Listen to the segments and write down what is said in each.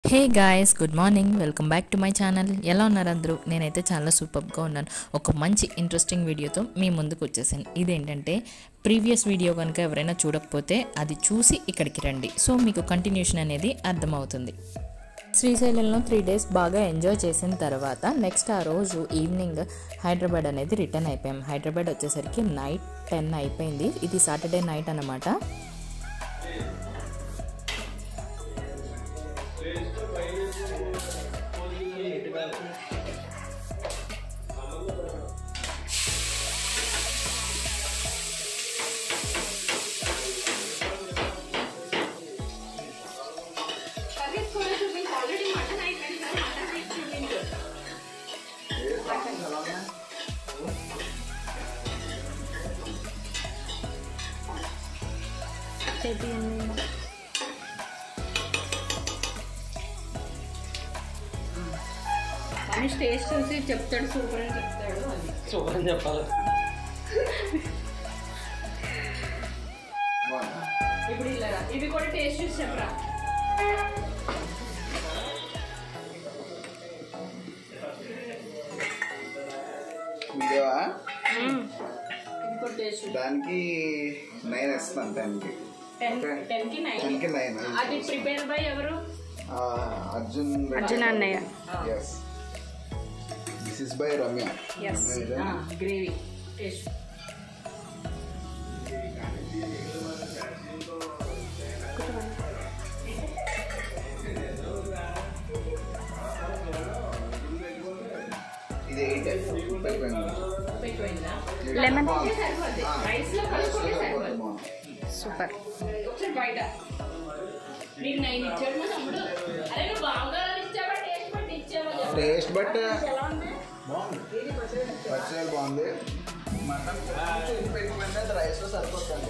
Hey guys good morning welcome back to my channel ఎలా ఉన్నారు అందరూ నేనైతే చాలా సూపర్గా ఉన్నాను ఒక మంచి ఇంట్రెస్టింగ్ వీడియోతో మీ ముందుకు వచ్చేసాను ఇదేంటంటే ప్రీవియస్ వీడియో కనుక ఎవరైనా చూడకపోతే అది చూసి ఇక్కడికి రండి సో మీకు కంటిన్యూషన్ అనేది అర్థమవుతుంది శ్రీశైలంలో త్రీ డేస్ బాగా ఎంజాయ్ చేసిన తర్వాత నెక్స్ట్ ఆ రోజు ఈవినింగ్ హైదరాబాద్ అనేది రిటర్న్ అయిపోయాం హైదరాబాద్ వచ్చేసరికి నైట్ టెన్ అయిపోయింది ఇది సాటర్డే నైట్ అన్నమాట మనిషి టేస్ట్ చూసి చెప్తాడు సూపర్ అని చెప్తాడు అది సూపర్ అని చెప్పాలి ఇప్పుడు ఇలా రా. ఇవి కూడా టేస్ట్ చూసి చెప్పరా వీడియోవా ఇది కూడా టేస్ట్ చూసి దానికి నైన్ ఇస్తాను టెన్కి టెన్ Okay. టెన్ కి నైన్ టెన్కి నైన్ అది ప్రిపేర్ బై ఎవరు అర్జున్ అర్జున్ అన్నయ్య. Yes this is by Ramya yes Ramya ఇదేనా? గ్రేవీ టేస్ట్ ఇది ఎయిట్ అయిపోయింది అయిపోయిందా లెమన్ సరిపోద్ది రైస్ లో కలుపుకుంటే సరిపోద్ది సూపర్ ఒకసారి బయట నీకు నైన్ ఇచ్చాడు మా తమ్ముడు అరే నువ్వు బాగా ఇచ్చావా టేస్ట్ బట్టి ఇచ్చావా చెప్పు. టేస్ట్ బట్ ఎలా ఉంది పచ్చడి బాగుంది మటన్ కొంచెం ఉప్పు ఎక్కువైంది అది రైస్లో సరిపోతుంది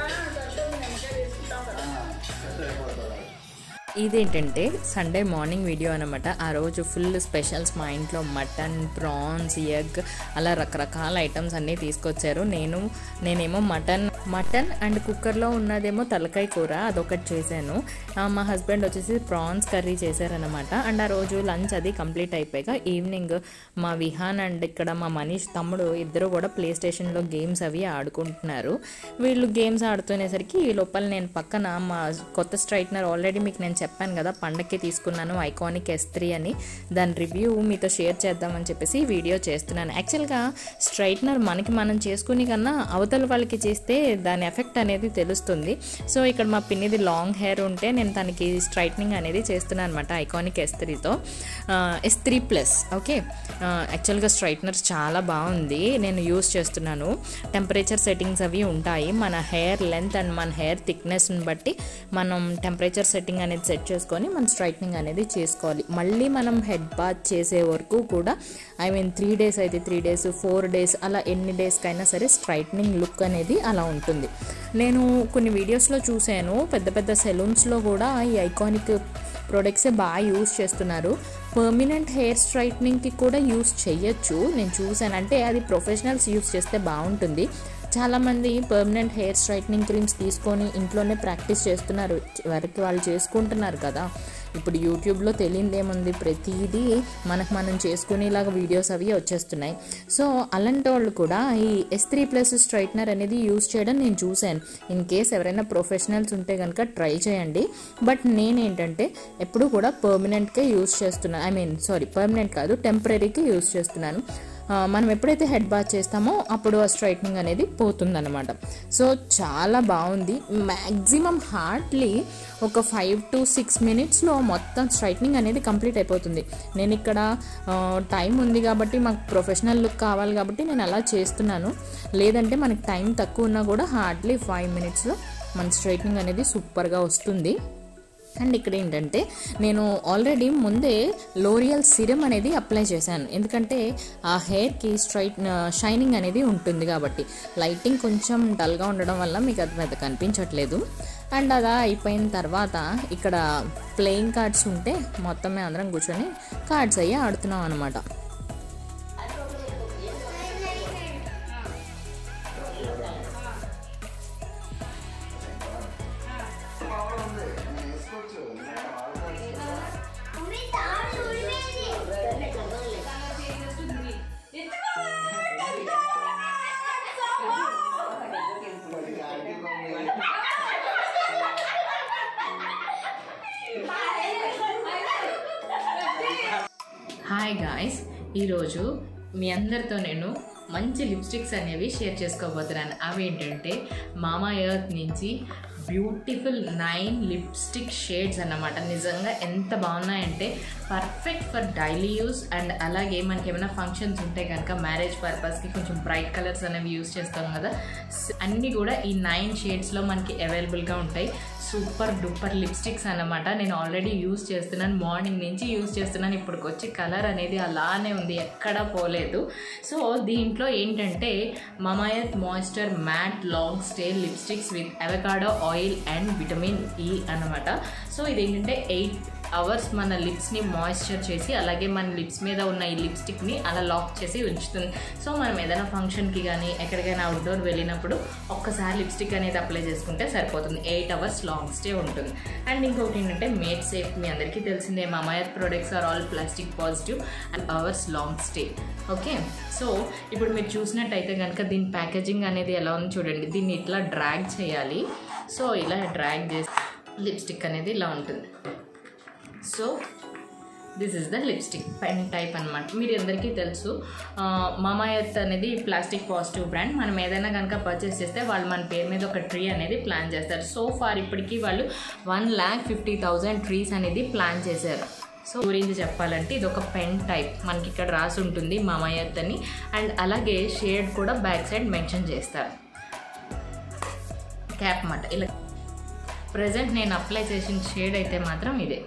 సరిపోతుంది ఇదేంటంటే సండే మార్నింగ్ వీడియో అనమాట ఆ రోజు ఫుల్ స్పెషల్స్ మా ఇంట్లో మటన్ ప్రాన్స్ ఎగ్ అలా రకరకాల ఐటమ్స్ అన్నీ తీసుకొచ్చారు నేను నేనేమో మటన్ మటన్ అండ్ కుక్కర్లో ఉన్నదేమో తలకాయ కూర అదొకటి చేశాను ఆ, మా హస్బెండ్ వచ్చేసి ప్రాన్స్ కర్రీ చేశారనమాట అండ్ ఆ రోజు లంచ్ అది కంప్లీట్ అయిపోయాక ఈవినింగ్ మా విహాన్ అండ్ ఇక్కడ మా మనీష్ తమ్ముడు ఇద్దరు కూడా ప్లే స్టేషన్లో గేమ్స్ అవి ఆడుకుంటున్నారు వీళ్ళు గేమ్స్ ఆడుతునేసరికి ఈ లోపల నేను పక్కన మా కొత్త స్ట్రైట్నర్ ఆల్రెడీ మీకు నేను చెప్పాను కదా పండక్కి తీసుకున్నాను ఐకానిక్ ఎస్ త్రీ అని దాని రివ్యూ మీతో షేర్ చేద్దామని చెప్పేసి ఈ వీడియో చేస్తున్నాను యాక్చువల్గా స్ట్రైట్నర్ మనకి మనం చేసుకునే కన్నా అవతల వాళ్ళకి చేస్తే దాని ఎఫెక్ట్ అనేది తెలుస్తుంది సో ఇక్కడ మా పిన్నిది లాంగ్ హెయిర్ ఉంటే నేను తనకి స్ట్రైట్నింగ్ అనేది చేస్తున్నాను అనమాట ఐకానిక్ ఎస్ త్రీతో ఎస్ త్రీ ప్లస్ ఓకే యాక్చువల్గా స్ట్రైట్నర్ చాలా బాగుంది నేను యూస్ చేస్తున్నాను టెంపరేచర్ సెట్టింగ్స్ అవి ఉంటాయి మన హెయిర్ లెంత్ అండ్ మన హెయిర్ థిక్నెస్ని బట్టి మనం టెంపరేచర్ సెట్టింగ్ అనేది సెట్ చేసుకొని మన స్ట్రైట్నింగ్ అనేది చేసుకోవాలి మళ్ళీ మనం హెడ్ బాత్ చేసే వరకు కూడా ఐ మీన్ త్రీ డేస్ అయితే త్రీ డేస్ ఫోర్ డేస్ అలా ఎన్ని డేస్కైనా సరే స్ట్రైట్నింగ్ లుక్ అనేది అలా ఉంటుంది నేను కొన్ని వీడియోస్లో చూశాను పెద్ద పెద్ద సెలూన్స్లో కూడా ఈ ఐకానిక్ ప్రొడక్ట్సే బాగా యూస్ చేస్తున్నారు పర్మనెంట్ హెయిర్ స్ట్రైట్నింగ్కి కూడా యూస్ చేయొచ్చు నేను చూశాను అంటే అది ప్రొఫెషనల్స్ యూస్ చేస్తే బాగుంటుంది చాలామంది పర్మనెంట్ హెయిర్ స్ట్రైట్నింగ్ క్రీమ్స్ తీసుకొని ఇంట్లోనే ప్రాక్టీస్ చేస్తున్నారు వరకు వాళ్ళు చేసుకుంటున్నారు కదా ఇప్పుడు యూట్యూబ్లో తెలియదేముంది ప్రతిదీ మనకు మనం చేసుకునేలాగా వీడియోస్ అవి వచ్చేస్తున్నాయి సో అలాంటి వాళ్ళు కూడా ఈ ఎస్ త్రీ ప్లస్ స్ట్రైట్నర్ అనేది యూస్ చేయడం నేను చూశాను ఇన్ కేస్ ఎవరైనా ప్రొఫెషనల్స్ ఉంటే కనుక ట్రై చేయండి బట్ నేనేంటంటే ఎప్పుడు కూడా పర్మనెంట్కే యూస్ చేస్తున్నాను ఐ మీన్ సారీ పర్మనెంట్ కాదు టెంపరీకి యూస్ చేస్తున్నాను ఆ, మనం ఎప్పుడైతే హెడ్ బాత్ చేస్తామో అప్పుడు ఆ స్ట్రైట్నింగ్ అనేది పోతుందన్నమాట సో చాలా బాగుంది మ్యాక్సిమం హార్డ్లీ ఒక ఫైవ్ టు సిక్స్ మినిట్స్లో మొత్తం స్ట్రైట్నింగ్ అనేది కంప్లీట్ అయిపోతుంది నేను ఇక్కడ టైం ఉంది కాబట్టి మాకు ప్రొఫెషనల్ లుక్ కావాలి కాబట్టి నేను అలా చేస్తున్నాను లేదంటే మనకి టైం తక్కువ ఉన్నా కూడా హార్డ్లీ ఫైవ్ మినిట్స్లో మన స్ట్రైట్నింగ్ అనేది సూపర్గా వస్తుంది అండ్ ఇక్కడ ఏంటంటే నేను ఆల్రెడీ ముందే లోరియల్ సిరమ్ అనేది అప్లై చేశాను ఎందుకంటే ఆ హెయిర్కి స్ట్రైట్ షైనింగ్ అనేది ఉంటుంది కాబట్టి లైటింగ్ కొంచెం డల్గా ఉండడం వల్ల మీకు అది పెద్ద కనిపించట్లేదు అండ్ అదా అయిపోయిన తర్వాత ఇక్కడ ప్లేయింగ్ కార్డ్స్ ఉంటే మొత్తం మేము అందరం కూర్చొని కార్డ్స్ అయ్యి ఆడుతున్నాం అనమాట వేసుకోవచ్చు హాయ్ గాయ్స్ ఈరోజు మీ అందరితో నేను మంచి లిప్స్టిక్స్ అనేవి షేర్ చేసుకోబోతున్నాను అవి ఏంటంటే మామా ఎర్త్ నుంచి బ్యూటిఫుల్ నైన్ లిప్స్టిక్ షేడ్స్ అన్నమాట నిజంగా ఎంత బాగున్నాయంటే perfect for daily use and అలాగే మనకి ఏమైనా ఫంక్షన్స్ ఉంటే కనుక మ్యారేజ్ పర్పస్కి కొంచెం బ్రైట్ కలర్స్ అనేవి యూస్ చేస్తాం కదా స్- అన్నీ కూడా ఈ నైన్ షేడ్స్లో మనకి అవైలబుల్గా ఉంటాయి సూపర్ డూపర్ లిప్స్టిక్స్ అన్నమాట నేను ఆల్రెడీ యూస్ చేస్తున్నాను మార్నింగ్ నుంచి యూస్ చేస్తున్నాను ఇప్పటికి వచ్చి కలర్ అనేది అలానే ఉంది ఎక్కడా పోలేదు సో దీంట్లో ఏంటంటే Mamaearth moisture matte long stay lipsticks with avocado oil and vitamin E అన్నమాట సో ఇది ఏంటంటే ఎయిట్ అవర్స్ మన లిప్స్ని మాయిశ్చర్ చేసి అలాగే మన లిప్స్ మీద ఉన్న ఈ లిప్స్టిక్ని అలా లాక్ చేసి ఉంచుతుంది సో మనం ఏదైనా ఫంక్షన్కి కానీ ఎక్కడికైనా అవుట్డోర్ వెళ్ళినప్పుడు ఒక్కసారి లిప్స్టిక్ అనేది అప్లై చేసుకుంటే సరిపోతుంది ఎయిట్ అవర్స్ లాంగ్ స్టే ఉంటుంది అండ్ ఇంకొకటి ఏంటంటే మేడ్ సేఫ్ మీ అందరికీ తెలిసిందే Mamaearth products are all plastic positive and hours long stay okay so ఇప్పుడు మీరు చూసినట్టయితే కనుక దీని ప్యాకేజింగ్ అనేది ఎలా ఉంది చూడండి దీన్ని ఇట్లా డ్రాగ్ చేయాలి సో ఇలా డ్రాగ్ చేసి లిప్స్టిక్ అనేది ఇలా ఉంటుంది so this is the lipstick pen type అనమాట మీరు అందరికీ తెలుసు మామాయత్ అనేది ప్లాస్టిక్ పాజిటివ్ బ్రాండ్ మనం ఏదైనా కనుక పర్చేస్ చేస్తే వాళ్ళు మన పేరు మీద ఒక ట్రీ అనేది ప్లాన్ చేస్తారు సో ఫార్ ఇప్పటికీ వాళ్ళు one lakh fifty thousand trees అనేది ప్లాన్ చేశారు సో గురించి చెప్పాలంటే ఇది ఒక పెన్ టైప్ మనకి ఇక్కడ రాసి ఉంటుంది మామాయత్ అని అండ్ అలాగే షేడ్ కూడా బ్యాక్ సైడ్ మెన్షన్ చేస్తారు క్యాప్ మాట ఇలా ప్రజెంట్ నేను అప్లై చేసిన షేడ్ అయితే మాత్రం ఇదే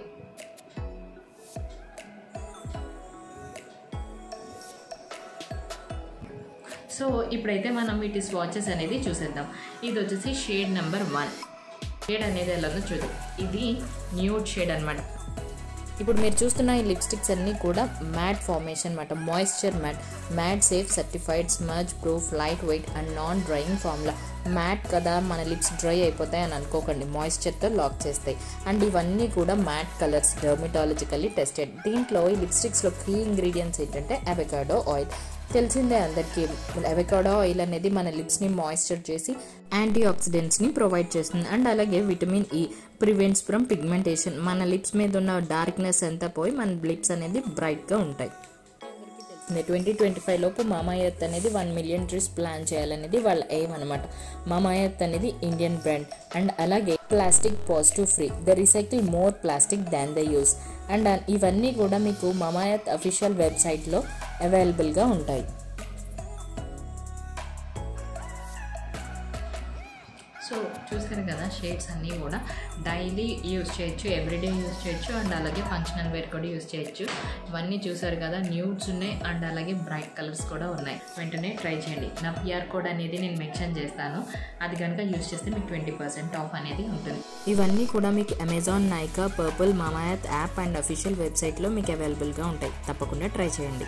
సో ఇప్పుడైతే మనం వీటి స్వాచెస్ అనేది చూసేద్దాం ఇది వచ్చేసి షేడ్ నెంబర్ వన్ షేడ్ అనేది ఎలా ఉందో చూద్దాం ఇది న్యూడ్ షేడ్ అనమాట ఇప్పుడు మీరు చూస్తున్న ఈ లిప్స్టిక్స్ అన్నీ కూడా మ్యాట్ ఫార్మేషన్ అనమాట moisture matte matte safe certified smudge proof light weight and non drying formula matte కదా మన లిప్స్ డ్రై అయిపోతాయి అని అనుకోకండి మాయిశ్చర్తో లాక్ చేస్తాయి అండ్ ఇవన్నీ కూడా మ్యాట్ కలర్స్ డర్మిటాలజికల్లీ టెస్టెడ్ దీంట్లో ఈ లిప్స్టిక్స్లో కీ ఇంగ్రీడియంట్స్ ఏంటంటే అవకాడో ఆయిల్ తెలిసిందే అందరికీ అవకాడో ఆయిల్ అనేది మన లిప్స్ని మాయిశ్చర్ చేసి యాంటీ ఆక్సిడెంట్స్ని ప్రొవైడ్ చేస్తుంది అండ్ అలాగే vitamin E prevents from pigmentation మన లిప్స్ మీద ఉన్న డార్క్నెస్ అంతా పోయి మన లిప్స్ అనేది బ్రైట్గా ఉంటాయి ట్వంటీ ట్వంటీ ఫైవ్ లోపు మామాయత్ అనేది వన్ మిలియన్ ట్రీస్ ప్లాన్ చేయాలనేది వాళ్ళ ఎయిమ్ అనమాట మామాయత్ అనేది ఇండియన్ బ్రాండ్ అండ్ అలాగే plastic positive free the recycle more plastic than the use and ఇవన్నీ కూడా మీకు మామాయత్ అఫీషియల్ వెబ్సైట్లో అవైలబుల్గా ఉంటాయి సో చూసారు కదా షేడ్స్ అన్నీ కూడా డైలీ యూస్ చేయొచ్చు ఎవ్రీడే యూస్ చేయొచ్చు అండ్ అలాగే ఫంక్షనల్ వేర్ కూడా యూస్ చేయొచ్చు ఇవన్నీ చూసారు కదా న్యూడ్స్ ఉన్నాయి అండ్ అలాగే బ్రైట్ కలర్స్ కూడా ఉన్నాయి వెంటనే ట్రై చేయండి నా పిఆర్ కోడ్ అనేది నేను మెన్షన్ చేస్తాను అది కనుక యూస్ చేస్తే మీకు ట్వంటీ పర్సెంట్ ఆఫ్ అనేది ఉంటుంది ఇవన్నీ కూడా మీకు Amazon Nykaa Purplle Mamaearth app and official వెబ్సైట్లో మీకు అవైలబుల్గా ఉంటాయి తప్పకుండా ట్రై చేయండి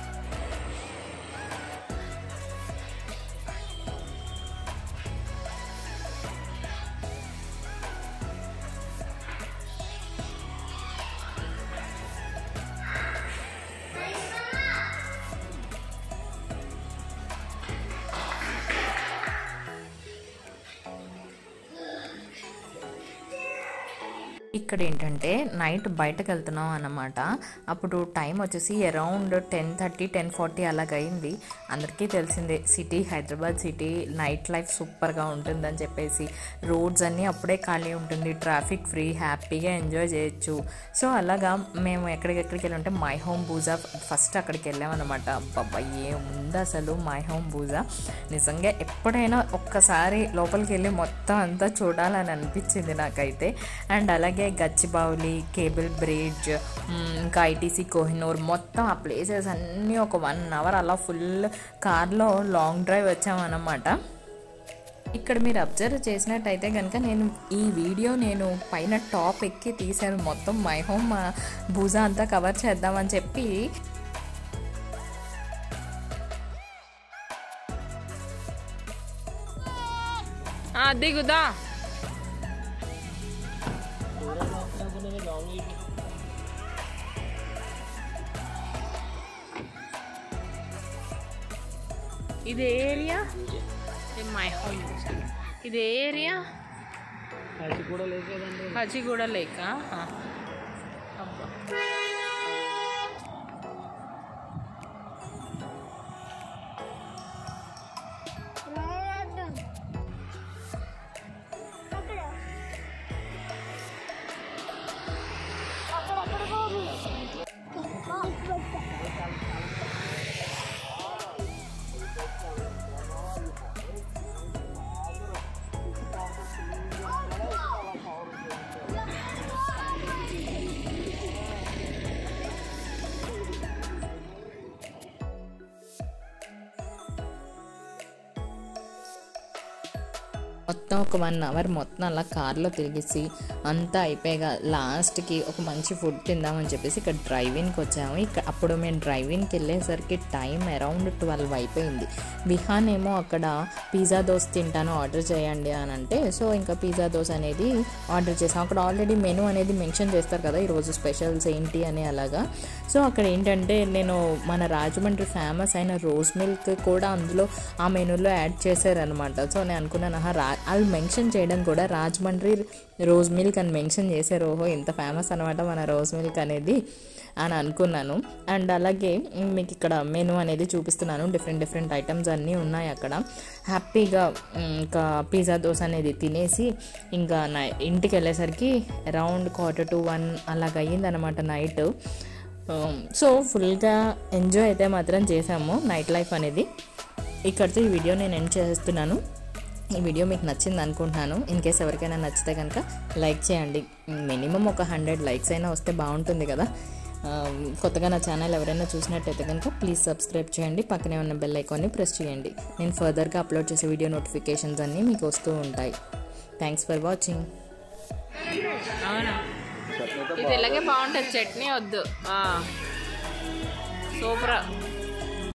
ఇక్కడ ఏంటంటే నైట్ బయటకు వెళ్తున్నాం అన్నమాట అప్పుడు టైం వచ్చేసి around ten thirty ten forty అలాగైంది అందరికీ తెలిసిందే city Hyderabad city night life సూపర్గా ఉంటుందని చెప్పేసి రోడ్స్ అన్నీ అప్పుడే ఖాళీ ఉంటుంది ట్రాఫిక్ ఫ్రీ హ్యాపీగా ఎంజాయ్ చేయొచ్చు సో అలాగా మేము ఎక్కడికెక్కడికి వెళ్ళి ఉంటే మై హోమ్ బూజా ఫస్ట్ అక్కడికి వెళ్ళామన్నమాట బాబా ఏముంది అసలు మై హోమ్ బూజా నిజంగా ఎప్పుడైనా ఒక్కసారి లోపలికి వెళ్ళి మొత్తం అంతా చూడాలని అనిపించింది నాకైతే అండ్ అలాగే గచ్చిబౌలి కేబుల్ బ్రిడ్జ్ మ్, ఇంకా ఐటీసీ కోహినూర్ మొత్తం ఆ ప్లేసెస్ అన్నీ ఒక వన్ అవర్ అలా ఫుల్ కార్లో లాంగ్ డ్రైవ్ వచ్చామన్నమాట ఇక్కడ మీరు అబ్జర్వ్ చేసినట్టయితే కనుక నేను ఈ వీడియో నేను పైన టాప్ ఎక్కి తీసాను మొత్తం మై హోమ్ భూజా అంతా కవర్ చేద్దామని చెప్పి దిగుదా ఇది ఏరియా మై హోమ్ ఇది ఏరియా హజిగూడ లేక అబ్బా మొత్తం ఒక వన్ అవర్ మొత్తం అలా కార్లో తిరిగేసి అంతా అయిపోయాక లాస్ట్కి ఒక మంచి ఫుడ్ తిందామని చెప్పేసి ఇక్కడ డ్రైవింగ్కి వచ్చాము ఇక్కడ అప్పుడు మేము డ్రైవింగ్కి వెళ్ళేసరికి టైం అరౌండ్ ట్వెల్వ్ అయిపోయింది విహాన్ ఏమో అక్కడ పిజ్జా దోశ తింటాను ఆర్డర్ చేయండి అని అంటే సో ఇంకా పిజ్జా దోశ అనేది ఆర్డర్ చేసాం అక్కడ ఆల్రెడీ మెనూ అనేది మెన్షన్ చేస్తారు కదా ఈరోజు స్పెషల్స్ ఏంటి అని అలాగా సో అక్కడ ఏంటంటే నేను మన రాజమండ్రి ఫేమస్ అయిన రోజ్ మిల్క్ కూడా అందులో ఆ మెనూలో యాడ్ చేశారనమాట సో నేను అనుకున్నాను ఆహా రా వాళ్ళు మెన్షన్ చేయడం కూడా రాజమండ్రి రోజ్ మిల్క్ అని మెన్షన్ చేశారు ఓహో ఇంత ఫేమస్ అనమాట మన రోజ్ మిల్క్ అనేది అని అనుకున్నాను అండ్ అలాగే మీకు ఇక్కడ మెనూ అనేది చూపిస్తున్నాను డిఫరెంట్ డిఫరెంట్ ఐటమ్స్ అన్నీ ఉన్నాయి అక్కడ హ్యాపీగా మ్, ఇంకా పిజ్జా దోశ అనేది తినేసి ఇంకా నా ఇంటికి వెళ్ళేసరికి అరౌండ్ క్వార్టర్ టు వన్ అలాగ అయ్యిందనమాట నైట్ సో ఫుల్గా ఎంజాయ్ అయితే మాత్రం చేసాము నైట్ లైఫ్ అనేది ఇక్కడితో ఈ వీడియో నేను ఎండ్ చేస్తున్నాను ఈ వీడియో మీకు నచ్చింది అనుకుంటున్నాను ఇన్ కేస్ ఎవరికైనా నచ్చితే కనుక లైక్ చేయండి మినిమం ఒక హండ్రెడ్ లైక్స్ అయినా వస్తే బాగుంటుంది కదా ఆ, కొత్తగా నా ఛానల్ ఎవరైనా చూసినట్టయితే కనుక ప్లీజ్ సబ్స్క్రైబ్ చేయండి పక్కనే ఉన్న బెల్ ఐకాన్ని ప్రెస్ చేయండి నేను ఫర్దర్గా అప్లోడ్ చేసే వీడియో నోటిఫికేషన్స్ అన్నీ మీకు వస్తూ ఉంటాయి థ్యాంక్స్ ఫర్ వాచింగ్ అవునా ఇది ఇలాగే బాగుంటుంది చట్నీ వద్దు సూపర్